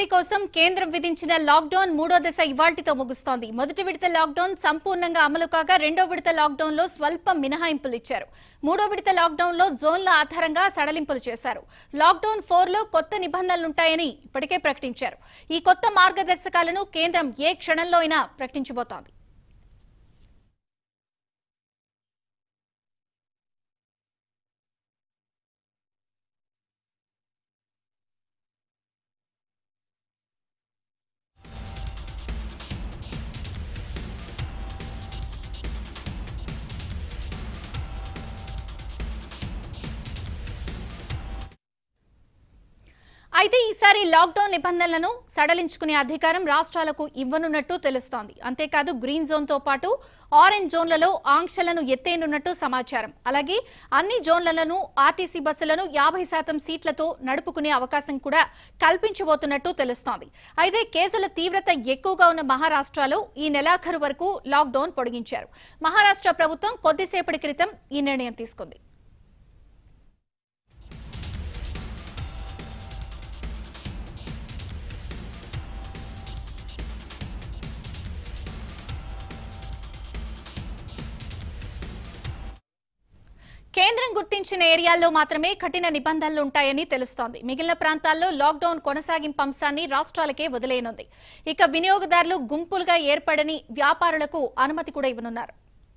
కోసం కేంద్రం విధించిన లాక్డౌన్ మూడో దశ ఇవాల్టితో ముగుస్తోంది మొదటి విడత లాక్డౌన్ సంపూర్ణంగా అమలు కాగా రెండో విడత లాక్డౌన్ లో స్వల్ప మినహాయింపులు ఇచ్చారు మూడో విడత లాక్డౌన్ లో జోన్ల ఆధారంగా సడలింపులు చేశారు లాక్డౌన్ ఫోర్ లో కొత్త నిబంధనలుంటాయని ఇప్పటికే ప్రకటించారు ఈ కొత్త మార్గదర్శకాలను కేంద్రం ఏ క్షణంలో అయినా ప్రకటించబోతోంది అయితే ఈసారి లాక్డౌన్ నిబంధనలను సడలించుకునే అధికారం రాష్ట్రాలకు ఇవ్వనున్నట్టు తెలుస్తోంది అంతేకాదు గ్రీన్ జోన్ తో పాటు ఆరెంజ్ జోన్లలో ఆంక్షలను ఎత్తేయనున్నట్టు సమాచారం అలాగే అన్ని జోన్లను ఆర్టీసీ బస్సులను యాభై శాతం సీట్లతో నడుపుకునే అవకాశం కూడా కల్పించబోతున్నట్టు తెలుస్తోంది అయితే కేసుల తీవ్రత ఎక్కువగా ఉన్న మహారాష్ట్రలో ఈ నెలాఖరు వరకు లాక్డౌన్ పొడిగించారు మహారాష్ట్ర ప్రభుత్వం కొద్దిసేపటి క్రితం ఈ నిర్ణయం తీసుకుంది కేంద్రం గుర్తించిన ఏరియాల్లో మాత్రమే కఠిన నిబంధనలు ఉంటాయని తెలుస్తోంది మిగిలిన ప్రాంతాల్లో లాక్డౌన్ కొనసాగింపు అంశాన్ని రాష్ట్రాలకే వదిలేయనుంది ఇక వినియోగదారులు గుంపులుగా ఏర్పడని వ్యాపారులకు అనుమతి కూడా ఇవ్వనున్నారు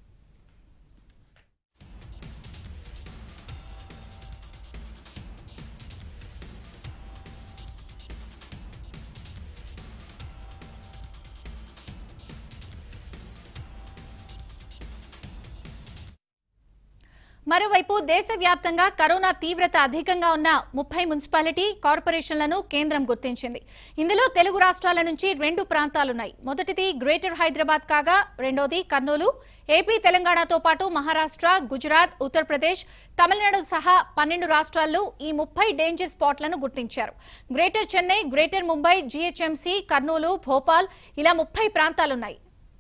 మరోవైపు దేశవ్యాప్తంగా కరోనా తీవ్రత అధికంగా ఉన్న ముప్పై మున్సిపాలిటీ కార్పొరేషన్లను కేంద్రం గుర్తించింది ఇందులో తెలుగు రాష్ట్రాల నుంచి రెండు ప్రాంతాలున్నాయి మొదటిది గ్రేటర్ హైదరాబాద్ కాగా రెండోది కర్నూలు ఏపీ తెలంగాణతో పాటు మహారాష్ట్ర గుజరాత్ ఉత్తరప్రదేశ్ తమిళనాడు సహా పన్నెండు రాష్ట్రాల్లో ఈ ముప్పై డేంజర్ స్పాట్లను గుర్తించారు greater Chennai greater Mumbai GHMC Kurnool Bhopal ఇలా ముప్పై ప్రాంతాలున్నాయి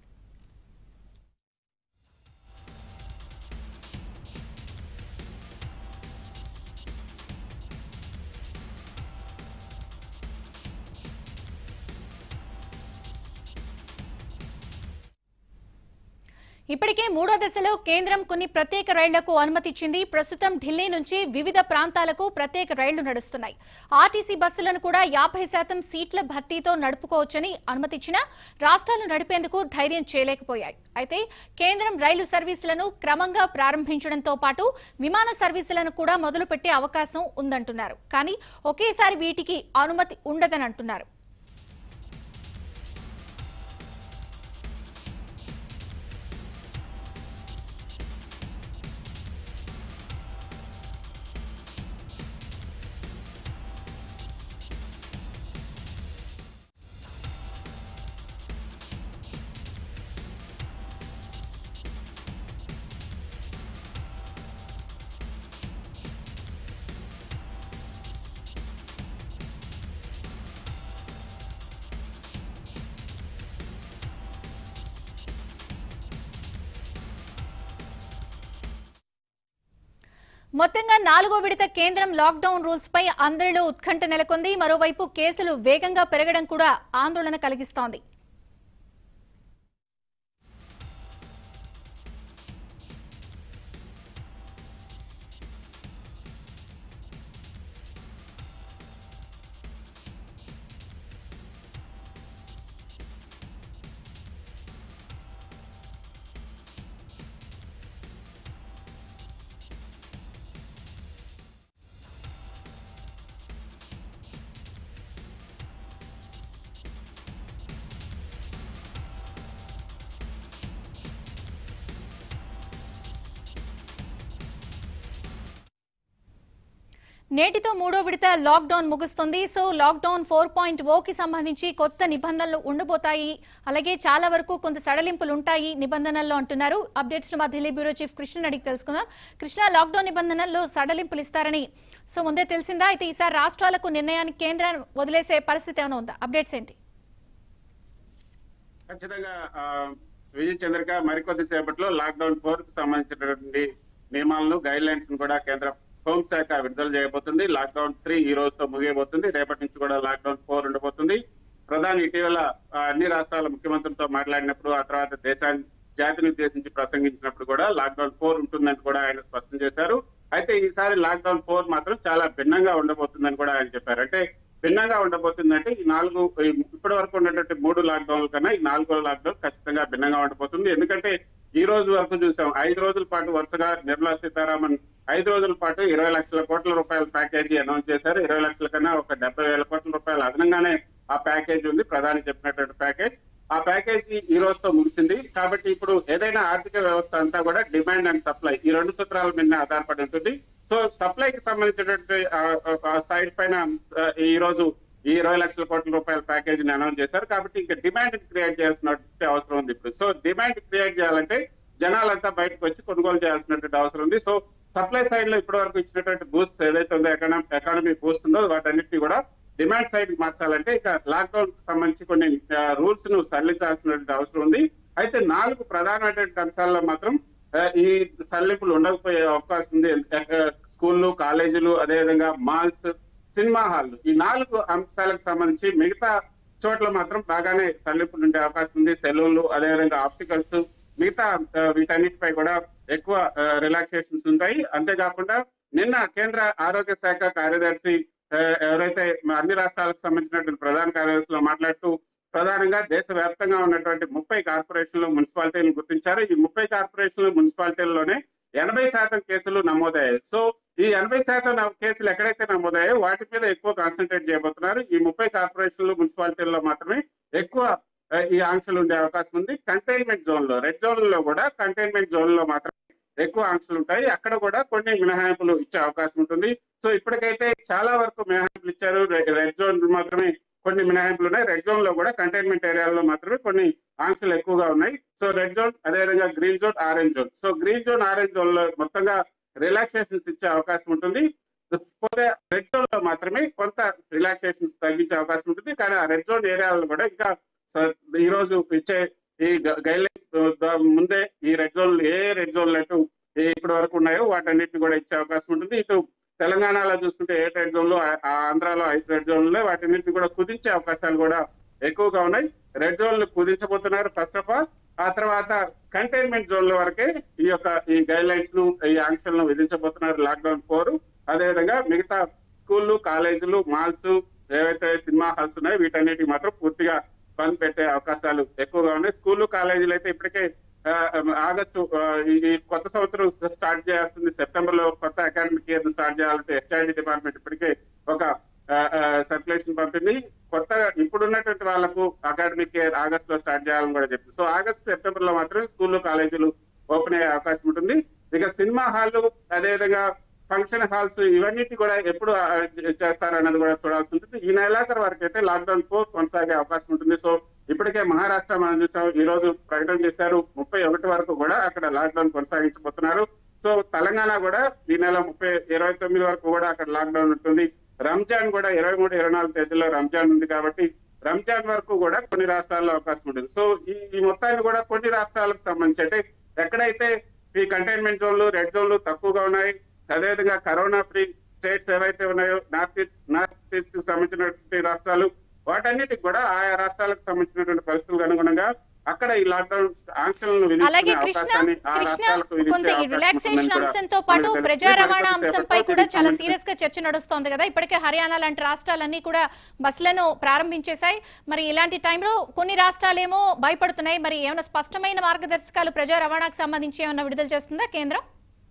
ఇప్పటికే మూడో దశలో కేంద్రం కొన్ని ప్రత్యేక రైళ్లకు అనుమతి ఇచ్చింది ప్రస్తుతం ఢిల్లీ నుంచి వివిధ ప్రాంతాలకు ప్రత్యేక రైళ్లు నడుస్తున్నాయి ఆర్టీసీ బస్సులను కూడా యాభై శాతం సీట్ల భర్తీతో నడుపుకోవచ్చని అనుమతిచ్చినా రాష్ట్రాలు నడిపేందుకు ధైర్యం చేయలేకపోయాయి అయితే కేంద్రం రైలు సర్వీసులను క్రమంగా ప్రారంభించడంతో పాటు విమాన సర్వీసులను కూడా మొదలుపెట్టే అవకాశం ఉందంటున్నారు కానీ ఒకేసారి వీటికి అనుమతి ఉండదని అంటున్నారు మొత్తంగా నాలుగో విడత కేంద్రం లాక్డౌన్ రూల్స్ పై అందరిలో ఉత్కంఠ నెలకొంది మరోవైపు కేసులు వేగంగా పెరగడం కూడా ఆందోళన కలిగిస్తోంది నేటితో మూడో విడత లాక్డౌన్ ముగుస్తుంది సో లాక్డౌన్ ఫోర్ పాయింట్ ఓకి సంబంధించి కొత్త నిబంధనలు ఉండబోతాయి అలాగే చాలా వరకు కొంత సడలింపులు ఉంటాయి నిబంధనల్లో అంటున్నారు అప్డేట్స్ మా ఢిల్లీ బ్యూరో చీఫ్ కృష్ణ అడిగి తెలుసుకుందాం కృష్ణ లాక్డౌన్ నిబంధనల్లో సడలింపులు ఇస్తారని సో ముందే తెలిసిందా అయితే ఈసారి రాష్ట్రాలకు నిర్ణయానికి కేంద్రం వదిలేసే పరిస్థితి ఏమైనా ఉందా అప్డేట్స్ ఏంటి ఖచ్చితంగా ఆ, విజయ్ చంద్రిక మరికొద్ది సేపట్లో లాక్డౌన్ ఫోర్ కు సంబంధించినటువంటి నియమాలను గైడ్ లైన్స్ ను కూడా కేంద్రం హోంశాఖ విడుదల చేయబోతుంది లాక్డౌన్ త్రీ ఈ రోజుతో ముగియబోతుంది రేపటి నుంచి కూడా లాక్డౌన్ ఫోర్ ఉండబోతుంది ప్రధాని ఇటీవల ఆ, అన్ని రాష్ట్రాల ముఖ్యమంత్రులతో మాట్లాడినప్పుడు ఆ తర్వాత దేశాన్ని జాతిని ఉద్దేశించి ప్రసంగించినప్పుడు కూడా లాక్డౌన్ ఫోర్ ఉంటుందని కూడా ఆయన స్పష్టం చేశారు అయితే ఈసారి లాక్డౌన్ ఫోర్ మాత్రం చాలా భిన్నంగా ఉండబోతుందని కూడా ఆయన చెప్పారు అంటే భిన్నంగా ఉండబోతుందంటే ఈ నాలుగు ఈ ఇప్పటి వరకు ఉన్నటువంటి మూడు లాక్డౌన్ల కన్నా ఈ నాలుగో లాక్డౌన్ ఖచ్చితంగా భిన్నంగా ఉండబోతుంది ఎందుకంటే ఈ రోజు వరకు చూసాం ఐదు రోజుల పాటు వరుసగా నిర్మలా సీతారామన్ ఐదు రోజుల పాటు ఇరవై లక్షల కోట్ల రూపాయల ప్యాకేజీ అనౌన్స్ చేశారు ఇరవై లక్షల కన్నా ఒక డెబ్బై వేల కోట్ల రూపాయలు అదనంగానే ఆ ప్యాకేజ్ ఉంది ప్రధాని చెప్పినటువంటి ప్యాకేజ్ ఆ ప్యాకేజీ ఈ రోజుతో ముగిసింది కాబట్టి ఇప్పుడు ఏదైనా ఆర్థిక వ్యవస్థ అంతా కూడా డిమాండ్ అండ్ సప్లై ఈ రెండు సూత్రాల మీద ఆధారపడి ఉంటుంది సో సప్లైకి సంబంధించినటువంటి సైడ్ పైన ఆ, ఈ రోజు ఈ ఇరవై లక్షల కోట్ల రూపాయల ప్యాకేజీని అనౌన్స్ చేశారు కాబట్టి ఇంకా డిమాండ్ క్రియేట్ చేయాల్సినటువంటి అవసరం ఉంది ఇప్పుడు సో డిమాండ్ క్రియేట్ చేయాలంటే జనాలంతా బయటకు వచ్చి కొనుగోలు చేయాల్సినటువంటి అవసరం ఉంది సో సప్లై సైడ్ లో ఇప్పటి వరకు ఇచ్చినటువంటి బూస్ట్ ఏదైతే ఉందో ఎకనామీ ఎకానమీ బూస్ట్ ఉందో వాటన్నిటిని కూడా డిమాండ్ సైడ్ కి మార్చాలంటే ఇక లాక్డౌన్ కి సంబంధించి కొన్ని రూల్స్ ను సడలించాల్సినటువంటి అవసరం ఉంది అయితే నాలుగు ప్రధానమైనటువంటి అంశాల్లో మాత్రం ఆ, ఈ సడలింపులు ఉండకపోయే అవకాశం ఉంది ఎక్క- స్కూళ్ళు కాలేజీలు అదేవిధంగా మాల్స్ సినిమా హాల్ ఈ నాలుగు అంశాలకు సంబంధించి మిగతా చోట్ల మాత్రం బాగానే సడలింపులు ఉండే అవకాశం ఉంది సెలూన్లు అదేవిధంగా ఆప్టికల్స్ మిగతా ఆ, వీటన్నిటిపై కూడా ఎక్కువ రిలాక్సేషన్స్ ఉంటాయి అంతేకాకుండా నిన్న కేంద్ర ఆరోగ్య శాఖ కార్యదర్శి ఆ, ఎవరైతే మా అన్ని రాష్ట్రాలకు సంబంధించినటువంటి ప్రధాన కార్యదర్శిలో మాట్లాడుతూ ప్రధానంగా దేశవ్యాప్తంగా ఉన్నటువంటి ముప్పై కార్పొరేషన్లు మున్సిపాలిటీలను గుర్తించారు ఈ ముప్పై కార్పొరేషన్లు మున్సిపాలిటీల్లోనే ఎనభై శాతం కేసులు నమోదయ్యాయి సో ఈ ఎనభై శాతం నమో- కేసులు ఎక్కడైతే నమోదయ్యాయో వాటి మీద ఎక్కువ కాన్సన్ట్రేట్ చేయబోతున్నారు ఈ ముప్పై కార్పొరేషన్లు మున్సిపాలిటీల్లో మాత్రమే ఎక్కువ ఆ, ఈ ఆంక్షలు ఉండే అవకాశం ఉంది కంటైన్మెంట్ జోన్ లో రెడ్ జోన్ లో కూడా కంటైన్మెంట్ జోన్ లో మాత్రం ఎక్కువ ఆంక్షలు ఉంటాయి అక్కడ కూడా కొన్ని మినహాయింపులు ఇచ్చే అవకాశం ఉంటుంది సో ఇప్పటికైతే చాలా వరకు మినహాయింపులు ఇచ్చారు రె- రెడ్ జోన్ మాత్రమే కొన్ని మినహాయింపులు ఉన్నాయి రెడ్ జోన్ లో కూడా కంటైన్మెంట్ ఏరియాలో మాత్రమే కొన్ని ఆంక్షలు ఎక్కువగా ఉన్నాయి సో రెడ్ జోన్ అదేవిధంగా green zone orange zone so green zone orange zone లో మొత్తంగా రిలాక్సేషన్స్ ఇచ్చే అవకాశం ఉంటుంది పోతే రెడ్ జోన్ లో మాత్రమే కొంత రిలాక్సేషన్స్ తగ్గించే అవకాశం ఉంటుంది కానీ ఆ రెడ్ జోన్ ఏరియాలో కూడా ఇంకా స- ఈ రోజు ఇచ్చే ఈ గైడ్ లైన్స్ ముందే ఈ రెడ్ జోన్ ఏ రెడ్ జోన్ అంటూ ఇప్పటి వరకు ఉన్నాయో వాటన్నిటిని కూడా ఇచ్చే అవకాశం ఉంటుంది ఇటు తెలంగాణలో చూసుకుంటే ఏ రెడ్ జోన్ లో ఆ- ఆ ఆంధ్రాలో ఐదు రెడ్ జోన్లు వాటన్నిటిని కూడా కుదించే అవకాశాలు కూడా ఎక్కువగా ఉన్నాయి రెడ్ జోన్లు కుదించబోతున్నారు ఫస్ట్ ఆఫ్ ఆల్ ఆ తర్వాత కంటైన్మెంట్ జోన్ల వరకే ఈ యొక్క ఈ గైడ్ లైన్స్ ను ఈ ఆంక్షలను విధించబోతున్నారు లాక్డౌన్ ఫోర్ అదేవిధంగా మిగతా స్కూళ్ళు కాలేజీలు మాల్స్ ఏవైతే సినిమా హాల్స్ ఉన్నాయో వీటన్నిటికి మాత్రం పూర్తిగా బంద్ పెట్టే అవకాశాలు ఎక్కువగా ఉన్నాయి స్కూళ్ళు కాలేజీలు అయితే ఇప్పటికే ఆ, ఆగస్టు ఆ, ఈ ఈ కొత్త సంవత్సరం స్టార్ట్ చేయాల్సింది సెప్టెంబర్ లో కొత్త అకాడమిక్ ఇయర్ స్టార్ట్ చేయాలంటే హెచ్ఐడి డిపార్ట్మెంట్ ఇప్పటికే ఒక సర్క్యులేషన్ పంపింది కొత్తగా ఇప్పుడున్నటువంటి వాళ్ళకు అకాడమిక్ ఇయర్ ఆగస్ట్ లో స్టార్ట్ చేయాలని కూడా చెప్పింది సో ఆగస్ట్ సెప్టెంబర్ లో మాత్రమే స్కూళ్ళు కాలేజీలు ఓపెన్ అయ్యే అవకాశం ఉంటుంది ఇక సినిమా హాల్ అదేవిధంగా ఫంక్షన్ హాల్స్ ఇవన్నిటి కూడా ఎప్పుడు ఆ, చేస్తారన్నది కూడా చూడాల్సి ఉంటుంది ఈ నెలాఖరు వరకు అయితే లాక్డౌన్ ఫోర్ కొనసాగే అవకాశం ఉంటుంది సో ఇప్పటికే మహారాష్ట్ర మనం చూసాం ఈ రోజు ప్రకటన చేశారు ముప్పై ఒకటి వరకు కూడా అక్కడ లాక్డౌన్ కొనసాగించబోతున్నారు సో తెలంగాణ కూడా ఈ నెల ముప్పై ఇరవై తొమ్మిది వరకు కూడా అక్కడ లాక్డౌన్ ఉంటుంది రంజాన్ కూడా ఇరవై మూడు ఇరవై నాలుగు తేదీలో రంజాన్ ఉంది కాబట్టి రంజాన్ వరకు కూడా కొన్ని రాష్ట్రాల్లో అవకాశం ఉంటుంది సో ఈ ఈ మొత్తాన్ని కూడా కొన్ని రాష్ట్రాలకు సంబంధించి అంటే ఎక్కడైతే ఈ కంటైన్మెంట్ జోన్లు రెడ్ జోన్లు తక్కువగా ఉన్నాయి అదేవిధంగా కరోనా ఫ్రీ స్టేట్స్ ఏవైతే ఉన్నాయో నార్త్ ఈస్ట్ నార్త్ ఈస్ట్ కి సంబంధించినటువంటి రాష్ట్రాలు వాటన్నిటికి కూడా ఆయా రాష్ట్రాలకు సంబంధించినటువంటి పరిస్థితులకు అనుగుణంగా అక్కడ ఈ లాక్డౌన్ ఆంక్షలను విధించుకునే అలాగే కృష్ణ అవకాశాన్ని ఆ కృష్ణ రాష్ట్రాలకు విధించే కొంత ఈ అవకాశం రిలాక్సేషన్ ఉంటుందని కూడా అంశంతో పాటు మనకు ప్రజా తెలుసు. రవాణా మరికొద్ది అంశంపై సేపట్లో కూడా చాలా దీనికి సీరియస్ గా చర్చ నడుస్తోంది కదా ఇప్పటికే హర్యానా లాంటి రాష్ట్రాలన్నీ కూడా బస్సులను ప్రారంభించేశాయి మరి ఇలాంటి టైంలో కొన్ని రాష్ట్రాలేమో భయపడుతున్నాయి మరి ఏమైనా స్పష్టమైన మార్గదర్శకాలు ప్రజా రవాణాకు సంబంధించి ఏమైనా విడుదల చేస్తుందా కేంద్రం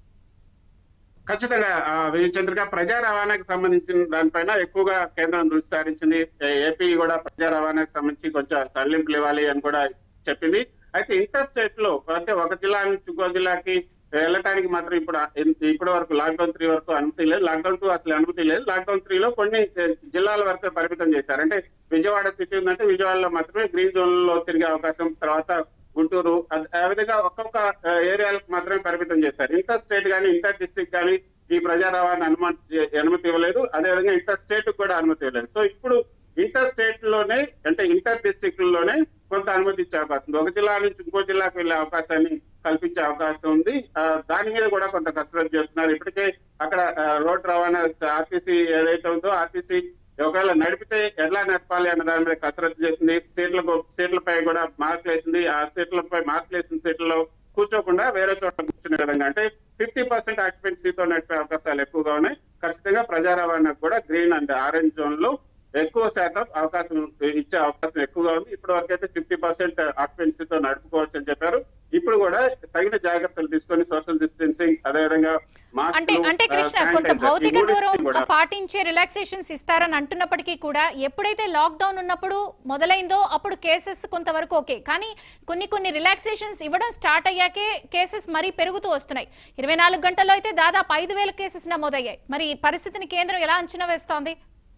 ఖచ్చితంగా ఆ, విజయ్ చంద్రిక ప్రజా రవాణాకి సంబంధించిన దానిపైన ఎక్కువగా కేంద్రం దృష్టి సారించింది ఏ- ఏపీ కూడా ప్రజా రవాణాకి సంబంధించి కొంచెం సడలింపులు ఇవ్వాలి అని కూడా చెప్పింది అయితే ఇంటర్ స్టేట్ లో అంటే ఒక జిల్లా నుంచి ఇంకో జిల్లాకి వెళ్ళటానికి మాత్రం ఇప్పుడు ఆ- ఇన్- ఇప్పటి వరకు లాక్డౌన్ త్రీ వరకు అనుమతి లేదు లాక్డౌన్ టూ అసలు అనుమతి లేదు లాక్డౌన్ త్రీ లో కొన్ని ఏ, జిల్లాల వరకే పరిమితం చేశారు అంటే విజయవాడ సిటీ ఉందంటే విజయవాడలో మాత్రమే గ్రీన్ జోన్ లో తిరిగే అవకాశం తర్వాత గుంటూరు అద్- ఆ విధంగా ఒక్కొక్క ఆ, ఏరియాలకు మాత్రమే పరిమితం చేశారు ఇంటర్ స్టేట్ గానీ ఇంటర్ డిస్ట్రిక్ట్ గానీ ఈ ప్రజా రవాణా అనుమతి అనుమతి ఇవ్వలేదు అదేవిధంగా ఇంటర్ స్టేట్ కూడా అనుమతి ఇవ్వలేదు సో ఇప్పుడు ఇంటర్ స్టేట్ లోనే అంటే ఇంటర్ డిస్ట్రిక్ట్ లోనే కొంత అనుమతి ఇచ్చే అవకాశం ఉంది ఒక జిల్లా నుంచి ఇంకో జిల్లాకు వెళ్లే అవకాశాన్ని కల్పించే అవకాశం ఉంది ఆ, దాని మీద కూడా కొంత కసరత్తు చేస్తున్నారు ఇప్పటికే అక్కడ ఆ, రోడ్డు రవాణా ఆర్టీసీ ఏదైతే ఉందో ఆర్టీసీ ఒకవేళ నడిపితే ఎట్లా నడపాలి అన్న దాని మీద కసరత్తు చేసింది సీట్లకు సీట్లపై కూడా మార్కులు వేసింది ఆ సీట్లపై మార్కులు వేసిన సీట్లలో కూర్చోకుండా వేరే చోట కూర్చునే విధంగా అంటే ఫిఫ్టీ పర్సెంట్ ఆక్యుపెన్సీతో నడిపే అవకాశాలు ఎక్కువగా ఉన్నాయి ఖచ్చితంగా ప్రజా రవాణాకు కూడా గ్రీన్ అండ్ ఆరెంజ్ జోన్ లో ఎక్కువ శాతం అవకాశం ఇచ్చే అవకాశం ఎక్కువగా ఉంది ఇప్పటి వరకు అయితే ఫిఫ్టీ పర్సెంట్ ఆక్యుపెన్సీతో నడుపుకోవచ్చు అని చెప్పారు ఇప్పుడు కూడా తగిన జాగ్రత్తలు తీసుకొని సోషల్ డిస్టెన్సింగ్ అదేవిధంగా మాస్కులు, అంటే అంటే ఆ, కృష్ణ కొంత శానిటైజర్, ఈ భౌతిక మూడింటిని దూరం కూడా పాటించే రిలాక్సేషన్స్ ఇస్తారని అంటున్నప్పటికీ కూడా ఎప్పుడైతే లాక్డౌన్ ఉన్నప్పుడు మొదలైందో అప్పుడు కేసెస్ కొంతవరకు ఓకే కానీ కొన్ని కొన్ని రిలాక్సేషన్స్ ఇవ్వడం స్టార్ట్ అయ్యాకే కేసెస్ మరీ పెరుగుతూ వస్తున్నాయి ఇరవై నాలుగు గంటల్లో అయితే దాదాపు ఐదు వేల కేసెస్ నమోదయ్యాయి మరి ఈ పరిస్థితిని కేంద్రం ఎలా అంచనా వేస్తోంది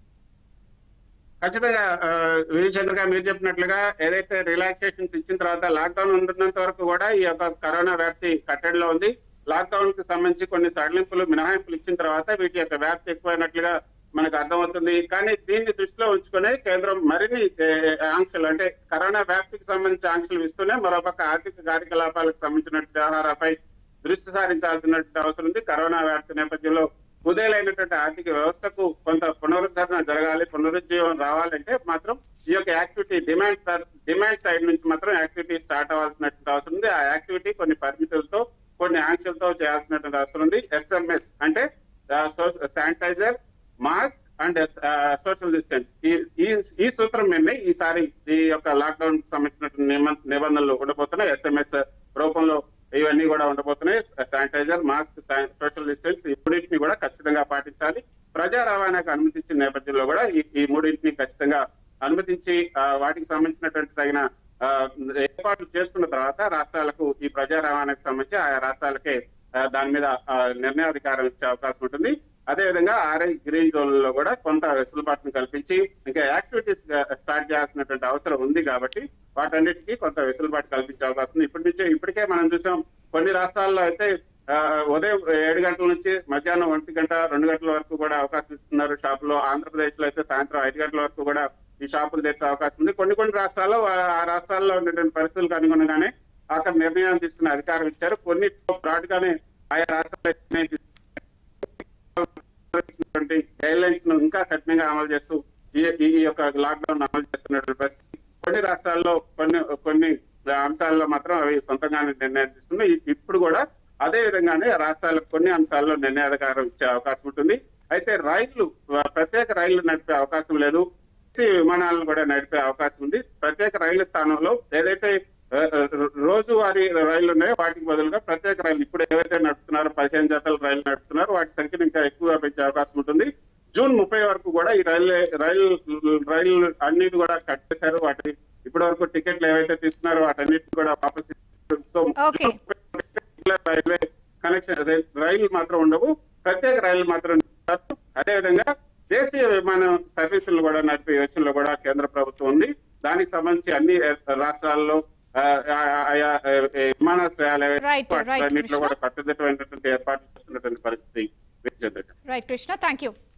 ఖచ్చితంగా ఆ, విజయ్ చంద్ర గారు మీరు చెప్పినట్లుగా ఏదైతే రిలాక్సేషన్స్ ఇచ్చిన తర్వాత లాక్డౌన్ ఉంటున్నంత వరకు కూడా ఈ యొక్క కరోనా వ్యాప్తి కట్టడిలో ఉంది లాక్డౌన్ కి సంబంధించి కొన్ని సడలింపులు మినహాయింపులు ఇచ్చిన తర్వాత వీటి యొక్క వ్యాప్తి ఎక్కువైనట్లుగా మనకు అర్థమవుతుంది కానీ దీన్ని దృష్టిలో ఉంచుకునే కేంద్రం మరిన్ని ఏ, ఆంక్షలు అంటే కరోనా వ్యాప్తికి సంబంధించి ఆంక్షలు ఇస్తూనే మరోపక్క ఆర్థిక కార్యకలాపాలకు సంబంధించిన వ్యవహారాలపై దృష్టి సారించాల్సిన అవసరం ఉంది కరోనా వ్యాప్తి నేపథ్యంలో కుదేలైనటువంటి ఆర్థిక వ్యవస్థకు కొంత పునరుద్ధరణ జరగాలి పునరుజ్జీవం రావాలంటే మాత్రం ఈ యొక్క యాక్టివిటీ డిమాండ్ డిమాండ్ సైడ్ నుంచి మాత్రం యాక్టివిటీ స్టార్ట్ అవ్వాల్సినటువంటి అవసరం ఉంది ఆ యాక్టివిటీ కొన్ని పరిమితులతో కొన్ని ఆంక్షలతో చేయాల్సినటువంటి అవసరం ఉంది ఎస్ఎంఎస్ అంటే sanitiser mask and social distance ఈ ఈ- ఈ సూత్రం మీద ఈసారి ఈ యొక్క లాక్డౌన్ సంబంధించిన నిబంధ- నిబంధనలు ఉండబోతున్నాయి ఎస్ఎంఎస్ రూపంలో ఇవన్నీ కూడా ఉండబోతున్నాయి శానిటైజర్ మాస్క్ సోషల్ డిస్టెన్స్ ఈ మూడింటిని కూడా ఖచ్చితంగా పాటించాలి ప్రజా రవాణాకు అనుమతించిన నేపథ్యంలో కూడా ఈ ఈ మూడింటిని ఖచ్చితంగా అనుమతించి ఆ, వాటికి సంబంధించినటువంటి తగిన ఆ, ఏర్పాట్లు చేసుకున్న తర్వాత రాష్ట్రాలకు ఈ ప్రజా రవాణాకు సంబంధించి ఆయా రాష్ట్రాలకే ఆ, దాని మీద ఆ, నిర్ణయాధికారం ఇచ్చే అవకాశం ఉంటుంది అదే విధంగా ఆరెంజ్ గ్రీన్ జోన్ లో కూడా కొంత వెసులుబాటును కల్పించి ఇంకా యాక్టివిటీస్ స్టార్ట్ చేయాల్సినటువంటి అవసరం ఉంది కాబట్టి వాటన్నిటికీ కొంత వెసులుబాటు కల్పించే అవకాశం ఉంది ఇప్పటి నుంచే ఇప్పటికే మనం చూసాం కొన్ని రాష్ట్రాల్లో అయితే ఆ, ఉదయం ఏడు గంటల నుంచి మధ్యాహ్నం ఒంటి గంట రెండు గంటల వరకు కూడా అవకాశం ఇస్తున్నారు షాపులో ఆంధ్రప్రదేశ్ లో అయితే సాయంత్రం ఐదు గంటల వరకు కూడా ఈ షాపులు తెచ్చే అవకాశం ఉంది కొన్ని కొన్ని రాష్ట్రాల్లో ఆ- ఆ రాష్ట్రాల్లో ఉన్నటువంటి పరిస్థితులకు అనుగుణంగానే అక్కడ నిర్ణయం తీసుకునే అధికారం ఇచ్చారు కొన్ని బ్రాడ్ గానే ఆయా రాష్ట్రాలు నిర్ణయం తీసుకున్నటువంటి గైడ్ లైన్స్ ను ఇంకా కఠినంగా అమలు చేస్తూ ఈ ఈ యొక్క లాక్డౌన్ అమలు చేస్తున్నటువంటి పరిస్థితి కొన్ని రాష్ట్రాల్లో కొన్ని కొన్ని అంశాల్లో మాత్రం అవి సొంతంగానే నిర్ణయం తీసుకున్నాయి ఇ- ఇప్పుడు కూడా అదే విధంగానే రాష్ట్రాలకు కొన్ని అంశాల్లో నిర్ణయాధికారం ఇచ్చే అవకాశం ఉంటుంది అయితే రైళ్లు ఆ, ప్రత్యేక రైళ్లు నడిపే అవకాశం లేదు దేశీయ విమానాలను కూడా నడిపే అవకాశం ఉంది ప్రత్యేక రైలు స్థానంలో ఏదైతే ఆ, రోజువారీ రైళ్లు ఉన్నాయో వాటికి బదులుగా ప్రత్యేక రైలు ఇప్పుడు ఏవైతే నడుపుతున్నారో పదిహేను జతల రైళ్లు నడుపుతున్నారో వాటి సంఖ్యను ఇంకా ఎక్కువగా పెంచే అవకాశం ఉంటుంది జూన్ ముప్పై వరకు కూడా ఈ రైలు రైలు రైలు అన్నిటి కూడా కట్ చేశారు వాటి ఇప్పటి వరకు టికెట్లు ఏవైతే తీసుకున్నారో వాటన్నిటిని కూడా వాపస్ ఇస్తారు. So Okay. రైల్వే కనెక్షన్ రైళ్లు మాత్రం ఉండవు ప్రత్యేక రైళ్లు మాత్రం నడుపుతారు. అదే విధంగా దేశీయ విమాన సర్వీసులు కూడా నడిపే యోచనలో కూడా కేంద్ర ప్రభుత్వం ఉంది దానికి సంబంధించి అన్ని రాష్ట్రాల్లో ఆ, ఆ, ఆయా ఆ, విమానాశ్రయాలు ఏవైతే Right, right, వాటిలో కృష్ణ. కూడా కట్టుదిట్టమైనటువంటి ఏర్పాట్లు చేస్తున్నటువంటి పరిస్థితి రైట్ కృష్ణ థ్యాంక్ యూ